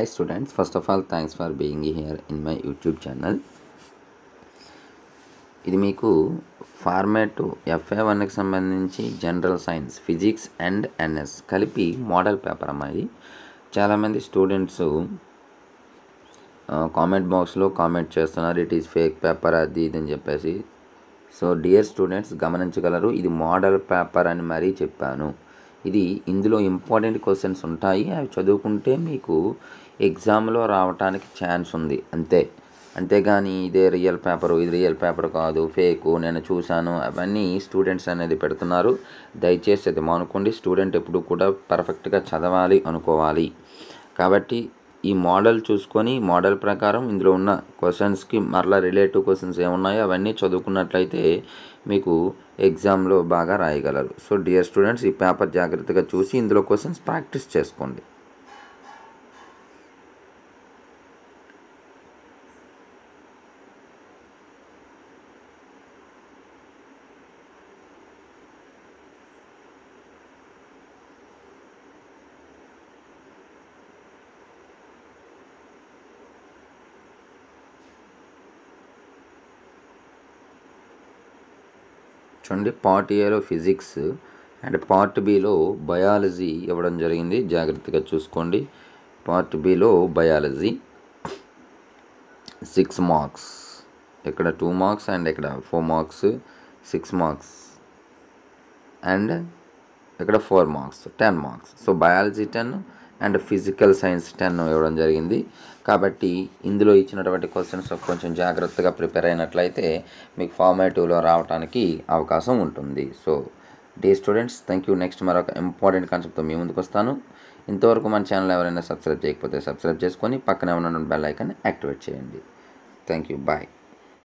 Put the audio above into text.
Hi students, first of all thanks for being here in my YouTube channel. ఇది మీకు format FA వన్కి సంబంధించి general science physics and NS కలిపి model paper అమ్మా ఇది చాలామంది స్టూడెంట్స్ కామెంట్ బాక్స్లో కామెంట్ చేస్తున్నారు ఇట్ ఈస్ ఫేక్ పేపర్ అది ఇది అని చెప్పేసి సో డియర్ స్టూడెంట్స్ గమనించగలరు ఇది మోడల్ పేపర్ అని మరీ చెప్పాను ఇది ఇందులో ఇంపార్టెంట్ క్వశ్చన్స్ ఉంటాయి అవి చదువుకుంటే మీకు ఎగ్జామ్లో రావడానికి ఛాన్స్ ఉంది అంతే అంతేగాని ఇదే రియల్ పేపరు ఇది రియల్ పేపర్ కాదు ఫేకు నేను చూశాను అవన్నీ స్టూడెంట్స్ అనేది పెడుతున్నారు దయచేసి అది మానుకోండి స్టూడెంట్ ఎప్పుడు కూడా పర్ఫెక్ట్గా చదవాలి అనుకోవాలి కాబట్టి ఈ మోడల్ చూసుకొని మోడల్ ప్రకారం ఇందులో ఉన్న క్వశ్చన్స్కి మరలా రిలేటివ్ క్వశ్చన్స్ ఏమున్నాయో అవన్నీ చదువుకున్నట్లయితే మీకు ఎగ్జామ్లో బాగా రాయగలరు సో డియర్ స్టూడెంట్స్ ఈ పేపర్ జాగ్రత్తగా చూసి ఇందులో క్వశ్చన్స్ ప్రాక్టీస్ చేసుకోండి చూడండి పార్ట్ ఏలో ఫిజిక్స్ అండ్ పార్ట్ బిలో బయాలజీ ఇవ్వడం జరిగింది జాగ్రత్తగా చూసుకోండి పార్ట్ బిలో బయాలజీ సిక్స్ మార్క్స్ ఇక్కడ టూ మార్క్స్ అండ్ ఇక్కడ four marks six marks and ఇక్కడ four marks ten marks so biology ten and physical science ten ఇవ్వడం జరిగింది కాబట్టి ఇందులో ఇచ్చినటువంటి క్వశ్చన్స్ కొంచెం జాగ్రత్తగా ప్రిపేర్ అయినట్లయితే మీకు ఫార్మేటివ్లో రావడానికి అవకాశం ఉంటుంది so dear students thank you next మరొక ఇంపార్టెంట్ కాన్సెప్ట్తో మీ ముందుకు వస్తాను ఇంతవరకు మన ఛానల్ ఎవరైనా సబ్స్క్రైబ్ చేయకపోతే సబ్స్క్రైబ్ చేసుకొని పక్కనే ఉన్న బెల్ ఐకాన్ని యాక్టివేట్ చేయండి థ్యాంక్ యూ బాయ్